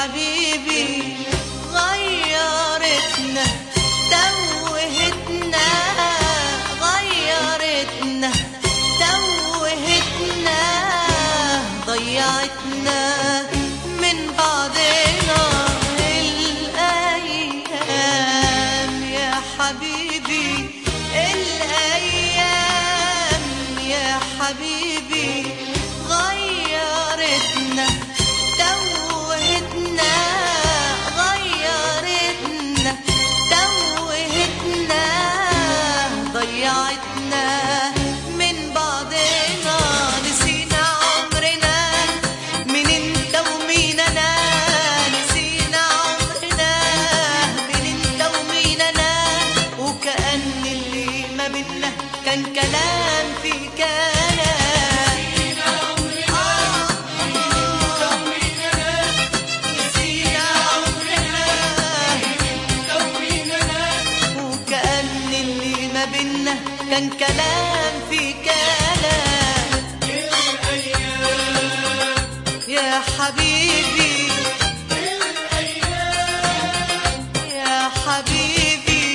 حبيبي غيرتنا توهتنا غيرتنا توهتنا ضيعتنا من بعضنا الأيام يا حبيبي الأيام يا حبيبي غيرتنا توهتنا غيرتنا توهتنا ضيعتنا من بعضنا نسينا عمرنا من انت ومين انا نسينا عمرنا من انت ومين انا وكأن اللي ما بينا كان كلام في كلام نسينا عمرنا وكأن اللي ما بينا كان كلام في كلام يا حبيبي يا حبيبي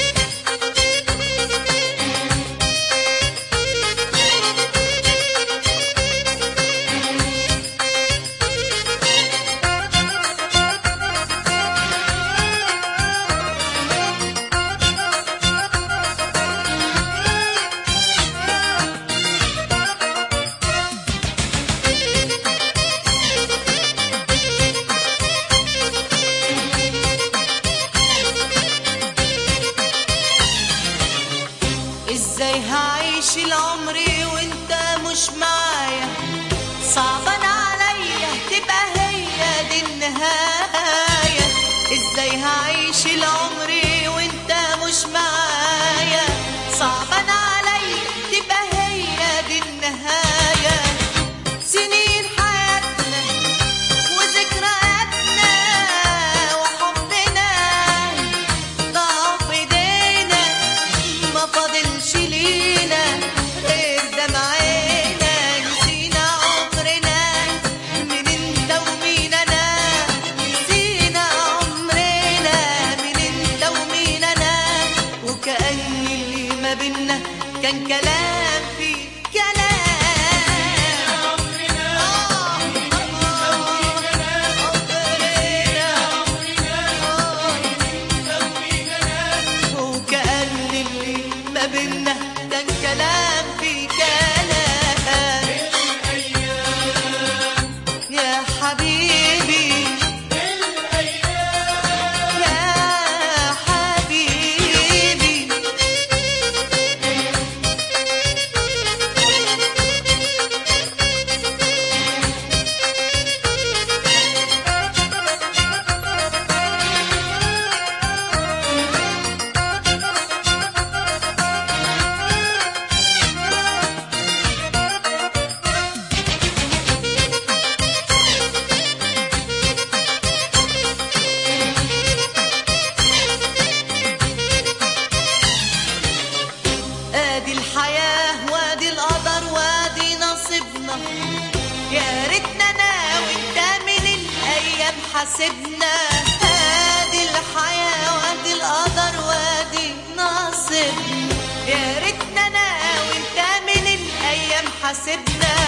ازاي هعيش العمر وانت مش معايا صعبان عليا تبقى هي دي النهاية ازاي هعيش العمر وانت مش معايا صعبان عليا تبقى هي دي النهاية سنين حياتنا وذكرياتنا وحبنا ضاع في ايدينا ما فاضلش لينا غير دمعنا نسينا عمرنا من انت ومين انا نسينا عمرنا من انت ومين انا وكأن اللي ما بينا كان كلام في كلام وكأن اللي ما بينا كان كلام في كلام يا حبيبي يا حبيبي ادي الحياة وادي القدر وادي نصيبنا يا ريتنا انا وانت من الايام حاسبنا ادي الحياة وادي القدر وادي نصيبنا يا ريتنا انا وانت من الايام حاسبنا